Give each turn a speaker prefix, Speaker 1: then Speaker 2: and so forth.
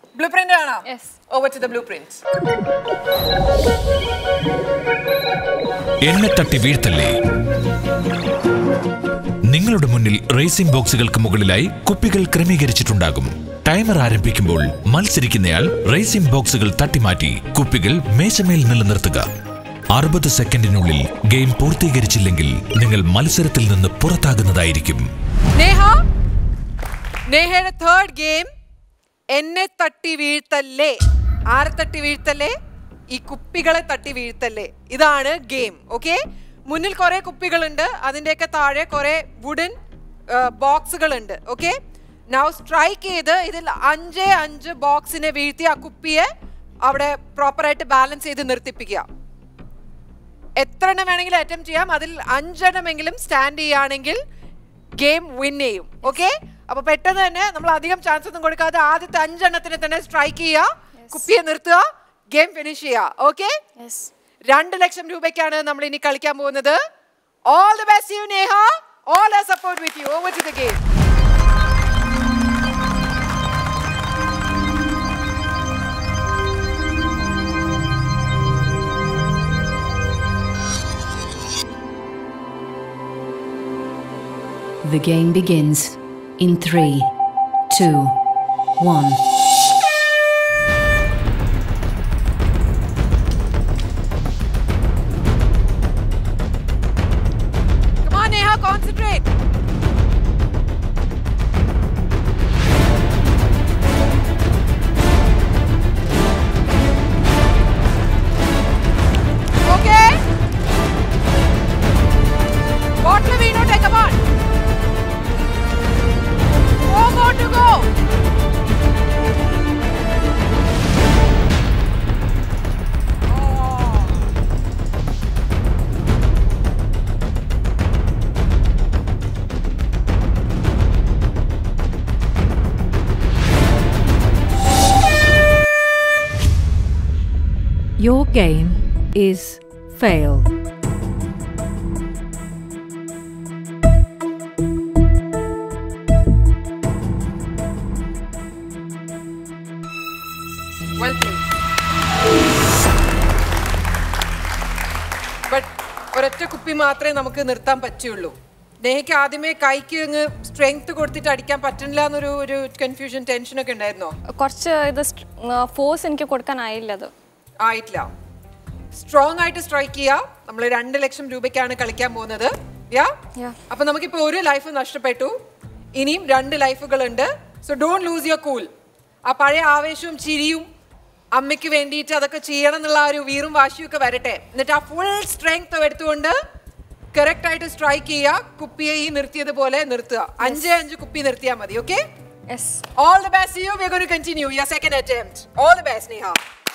Speaker 1: Blue blueprint ആണോ
Speaker 2: Yes.
Speaker 1: Over to the blueprint
Speaker 3: എന്നെ തട്ടി വീഴ്ത്തല്ലേ നിങ്ങളുടെ മുന്നിൽ റേസിംഗ് ബോക്സുകൾക്ക് മുകളിലായി കുപ്പികൾ ക്രമീകരിച്ചിട്ടുണ്ടാകും ടൈമർ ആരംഭിക്കുമ്പോൾ മത്സരിക്കുന്നയാൾ റേസിംഗ് ബോക്സുകൾ തട്ടിമാറ്റി കുപ്പികൾ മേശമേൽ നിലനിർത്തുക അറുപത് സെക്കൻഡിനുള്ളിൽ ഗെയിം പൂർത്തീകരിച്ചില്ലെങ്കിൽ നിങ്ങൾ മത്സരത്തിൽ നിന്ന് പുറത്താകുന്നതായിരിക്കും
Speaker 1: നേഹ നേഹയുടെ തേർഡ് ഗെയിം എന്നെ തട്ടി വീഴ്ത്തല്ലേ ആരെ തട്ടി വീഴ്ത്തല്ലേ ഈ കുപ്പികളെ തട്ടി വീഴ്ത്തല്ലേ ഇതാണ് ഗെയിം ഓക്കെ മുന്നിൽ കുറെ കുപ്പികളുണ്ട് അതിൻ്റെയൊക്കെ താഴെ കുറെ വുഡൻ ബോക്സുകൾ ഉണ്ട് ഓക്കെ നൗ സ്ട്രൈക്ക് ചെയ്ത് ഇതിൽ അഞ്ച് അഞ്ച് ബോക്സിനെ വീഴ്ത്തി ആ കുപ്പിയെ അവിടെ പ്രോപ്പറായിട്ട് ബാലൻസ് ചെയ്ത് നിർത്തിപ്പിക്കുക എത്ര എണ്ണം വേണമെങ്കിലും അറ്റംപ്റ്റ് ചെയ്യാം അതിൽ അഞ്ചെണ്ണമെങ്കിലും സ്റ്റാൻഡ് ചെയ്യുകയാണെങ്കിൽ ഗെയിം വിൻ ചെയ്യും ഓക്കെ അപ്പൊ പെട്ടെന്ന് തന്നെ നമ്മൾ അധികം ചാൻസ് ഒന്നും കൊടുക്കാതെ ആദ്യത്തെ അഞ്ചെണ്ണത്തിന് തന്നെ സ്ട്രൈക്ക് ചെയ്യുക കുപ്പിയെ നിർത്തുക ഗെയിം ഫിനിഷ് ചെയ്യുക ഓക്കെ
Speaker 2: യെസ്
Speaker 1: രണ്ട് ലക്ഷം രൂപയ്ക്കാണ് നമ്മൾ ഇനി കളിക്കാൻ പോകുന്നത് all the best you Neha all ആ support with you over to the game
Speaker 4: The game begins in three, two, one.
Speaker 1: Come on, Neha, concentrate. Okay. Bottle വീണോട്ടെ, come on. Four more to go. Oh.
Speaker 5: Your game is fail.
Speaker 1: Well played. But ഒരൊറ്റ കുപ്പി മാത്രമേ നമുക്ക് നിർത്താൻ പറ്റുള്ളൂ നെഹയ്ക്ക് ആദ്യമേ കൈക്ക് അങ്ങ് സ്ട്രെങ്ത് കൊടുത്തിട്ട് അടിക്കാൻ പറ്റുന്നില്ല എന്നൊരു ഒരു കൺഫ്യൂഷൻ ടെൻഷൻ ഒക്കെ ഉണ്ടായിരുന്നോ
Speaker 2: കുറച്ച് ഇത് ഫോഴ്സ് എനിക്ക് കൊടുക്കാനായില്ല അത്
Speaker 1: ആയിട്ടില്ല സ്ട്രോങ് ആയിട്ട് സ്ട്രൈക്ക് ചെയ്യാം നമ്മൾ രണ്ട് ലക്ഷം രൂപയ്ക്കാണ് കളിക്കാൻ പോകുന്നത് യാ
Speaker 2: Yeah.
Speaker 1: അപ്പൊ നമുക്കിപ്പോ ഒരു ലൈഫ് നഷ്ടപ്പെട്ടു ഇനിയും രണ്ട് ലൈഫുകൾ ഉണ്ട് so don't lose your cool ആ പഴയ ആവേശവും ചിരിയും അമ്മയ്ക്ക് വേണ്ടിയിട്ട് അതൊക്കെ ചെയ്യണം എന്നുള്ള ആ ഒരു വീറും വാശിയും ഒക്കെ വരട്ടെ എന്നിട്ട് ആ ഫുൾ സ്ട്രെങ്ത് എടുത്തുകൊണ്ട് കറക്റ്റ് ആയിട്ട് സ്ട്രൈക്ക് ചെയ്യുക കുപ്പിയെ ഈ നിർത്തിയതുപോലെ നിർത്തുക അഞ്ചേ അഞ്ച് കുപ്പി നിർത്തിയാൽ മതി okay
Speaker 2: yes
Speaker 1: All the best to you. We're going to continue your second attempt. All the best, Neha.